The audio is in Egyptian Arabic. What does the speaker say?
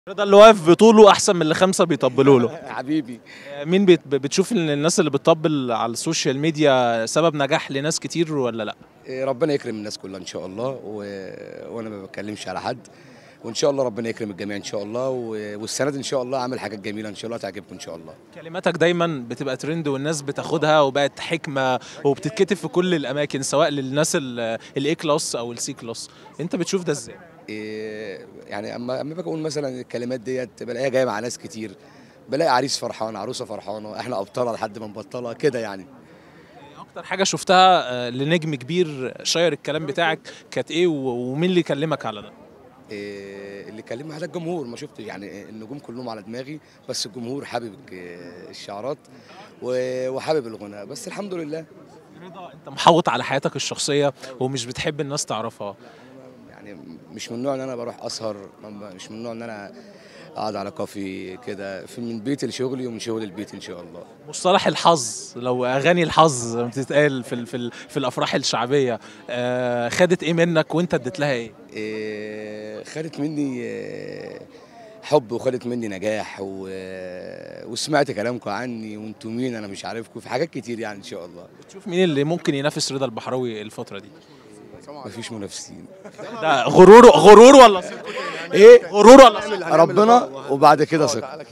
رضا اللي واقف بطوله احسن من اللي خمسه بيطبلوا له حبيبي مين بت- بتشوف ان الناس اللي بتطبل على السوشيال ميديا سبب نجاح لناس كتير ولا لا إيه، ربنا يكرم الناس كلها ان شاء الله و... وانا ما بتكلمش على حد وان شاء الله ربنا يكرم الجميع ان شاء الله و... والسنه دي ان شاء الله عامل حاجات جميله ان شاء الله تعجبكم ان شاء الله كلماتك دايما بتبقى ترند والناس بتاخدها وبقت حكمه وبتتكتب في كل الاماكن سواء للناس الاي كلاس او السي كلاس انت بتشوف ده ازاي إيه، يعني اما اما باجي اقول مثلا الكلمات ديت بلاقيها جايه مع ناس كتير بلاقي عريس فرحان عروسه فرحانه احنا ابطالها لحد ما نبطلها كده يعني اكتر حاجه شفتها آه، لنجم كبير شاير الكلام بتاعك كانت ايه و- ومين اللي كلمك على ده إيه، اللي كلمني على الجمهور ما شفت يعني النجوم كلهم على دماغي بس الجمهور حابب ال- الشعارات و- وحابب الغناء بس الحمد لله رضا انت محوط على حياتك الشخصيه ومش بتحب الناس تعرفها يعني مش من النوع ان انا بروح اسهر ما- مش من النوع ان انا اقعد على كافي كده في من بيتي لشغلي ومن شغل البيت ان شاء الله مصطلح الحظ لو اغاني الحظ بتتقال في ال- في ال- في الافراح الشعبيه آه، خدت ايه منك وانت اديت لها ايه إيه، خدت مني إيه، حب وخدت مني نجاح و... وسمعت كلامكم عني وانتوا مين انا مش عارفكم في حاجات كتير يعني ان شاء الله بتشوف مين اللي ممكن ينافس رضا البحراوي الفتره دي مفيش منافسين ده غرور غرور ولا ثقه ايه غرور ولا ثقه ربنا وبعد كده ثقه